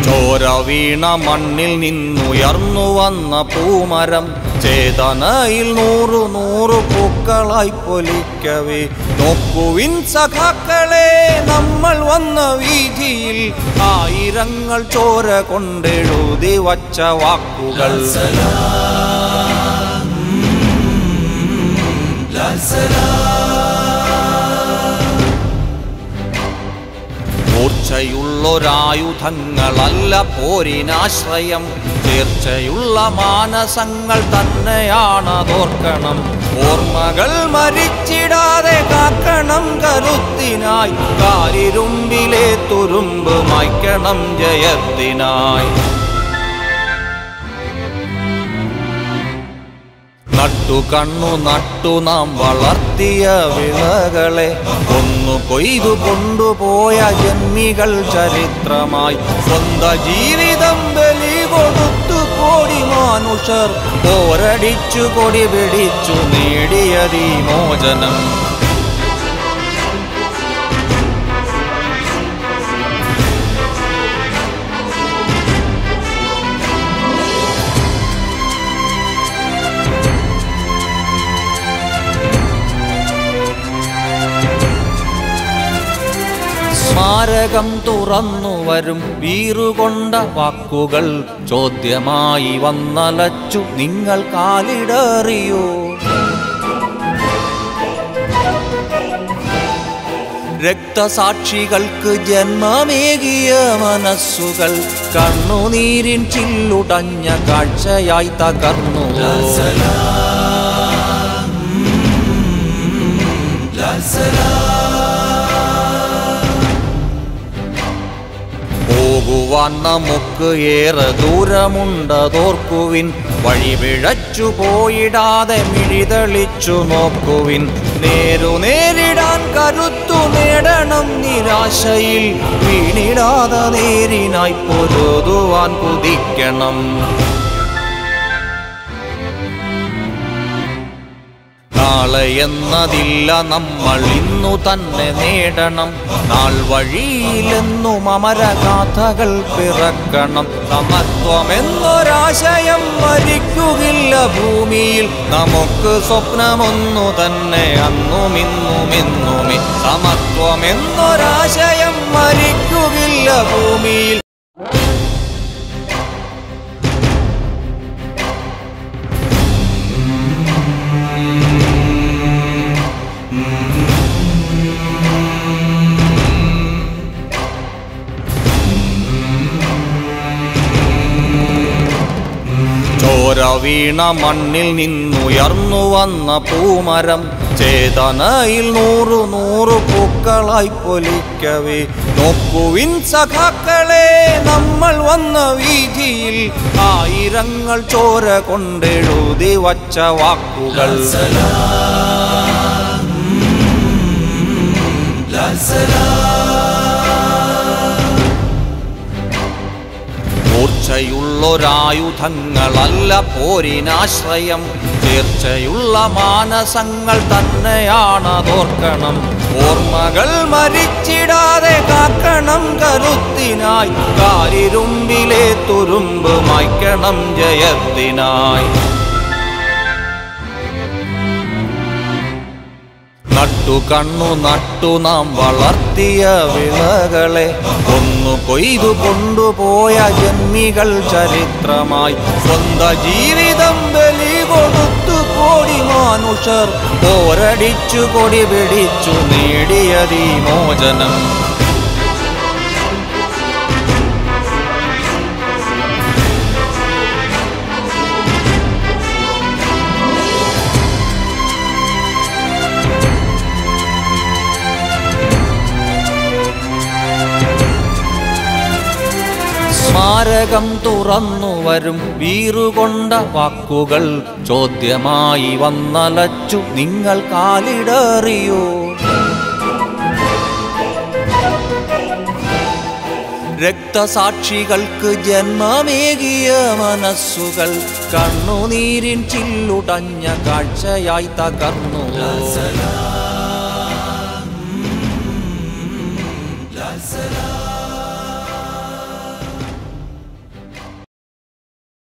ചോര വീണ മണ്ണിൽ നിന്നുയർന്നു വന്ന പൂമരം ചേതനയിൽ നൂറു നൂറു പൂക്കളായി പൊലിക്കവേ നോക്കുവിൻ സഖാക്കളെ നമ്മൾ വന്ന വീതിയിൽ ആയിരങ്ങൾ ചോര കൊണ്ടെഴുതി വച്ച വാക്കുകൾ മൂർച്ചയുള്ളൊരായുധങ്ങളല്ല പോരിനാശ്രയം തീർച്ചയുള്ള മാനസങ്ങൾ തന്നെയാണതോർക്കണം ഓർമ്മകൾ മരിച്ചിടാതെ കാക്കണം കരുത്തിനായി കാരിരുമ്പിലെ തുരുമ്പ് മായ്ക്കണം ജയത്തിനായി നട്ടു കണ്ണു നട്ടു നാം വളർത്തിയ വിളകളെ ഒന്നു കൊയ്തു കൊണ്ടുപോയ ജന്മികൾ ചരിത്രമായി സ്വന്ത ജീവിതം ബലി കൊടുത്തു കോടി മാനുഷർ പോരടിച്ചു കൊടി പിടിച്ചു നേടിയതീ മോചനം സ്മാരകം തുറന്നു വരും വീറുകൊണ്ട വാക്കുകൾ ചോദ്യമായി വന്നലച്ചു നിങ്ങൾ കാലിടറിയോ രക്തസാക്ഷികൾക്ക് ജന്മമേകിയ മനസ്സുകൾ കണ്ണുനീരിൻ ചില്ലുടഞ്ഞ കാഴ്ചയായി തകർന്നു പോകുവാൻ നമുക്ക് ഏറെ ദൂരമുണ്ടതോർക്കുവിൻ വഴി പിഴച്ചു പോയിടാതെ മിഴിതെളിച്ചു നോക്കുവിൻ നേരു നേരിടാൻ കരുത്തു നേടണം നിരാശയിൽ വീണിടാതെ നേരിനായി പൊരുതുവാൻ കുതിക്കണം നാളെ എന്നതില്ല നമ്മൾ ഇന്നു തന്നെ നേടണം നാൾ വഴിയിലെന്നും അമരഗാഥകൾ പിറക്കണം സമത്വമെന്നൊരാശയം മരിക്കുകില്ല ഭൂമിയിൽ നമുക്ക് സ്വപ്നമൊന്നു തന്നെ അന്നും ഇന്നും എന്നുമേ സമത്വമെന്നൊരാശയം മരിക്കുകില്ല ഭൂമിയിൽ ചോര വീണ മണ്ണിൽ നിന്നുയർന്നു വന്ന പൂമരം ചേതനയിൽ നൂറു നൂറു പൂക്കളായി പൊലിക്കവേ നോക്കുവിൻ സഖാക്കളെ നമ്മൾ വന്ന വീതിയിൽ ആയിരങ്ങൾ ചോര കൊണ്ടെഴുതി വച്ച വാക്കുകൾ മൂർച്ചയുള്ളൊരായുധങ്ങളല്ല പോരിനാശ്രയം തീർച്ചയുള്ള മാനസങ്ങൾ തന്നെയാണതോർക്കണം ഓർമ്മകൾ മരിച്ചിടാതെ കാക്കണം കരുത്തിനായി കാരിരുമ്പിലെ തുരുമ്പ് മായ്ക്കണം ജയത്തിനായി നട്ടു കണ്ണു നട്ടു നാം വളർത്തിയ വിളകളെ ഒന്നു കൊയ്തു കൊണ്ടുപോയ ജന്മികൾ ചരിത്രമായി സ്വന്ത ജീവിതം ബലി കൊടുത്തു കോടി മാനുഷർ പോരടിച്ചു കൊടി പിടിച്ചു നേടിയതീ മോചനം സ്മാരകം തുറന്നു വരും വീറുകൊണ്ട വാക്കുകൾ ചോദ്യമായി വന്നലച്ചു നിങ്ങൾ കാലിടറിയോ രക്തസാക്ഷികൾക്ക് ജന്മമേകിയ മനസ്സുകൾ കണ്ണുനീരിൻ ചില്ലുടഞ്ഞ കാഴ്ചയായി തകർന്നു La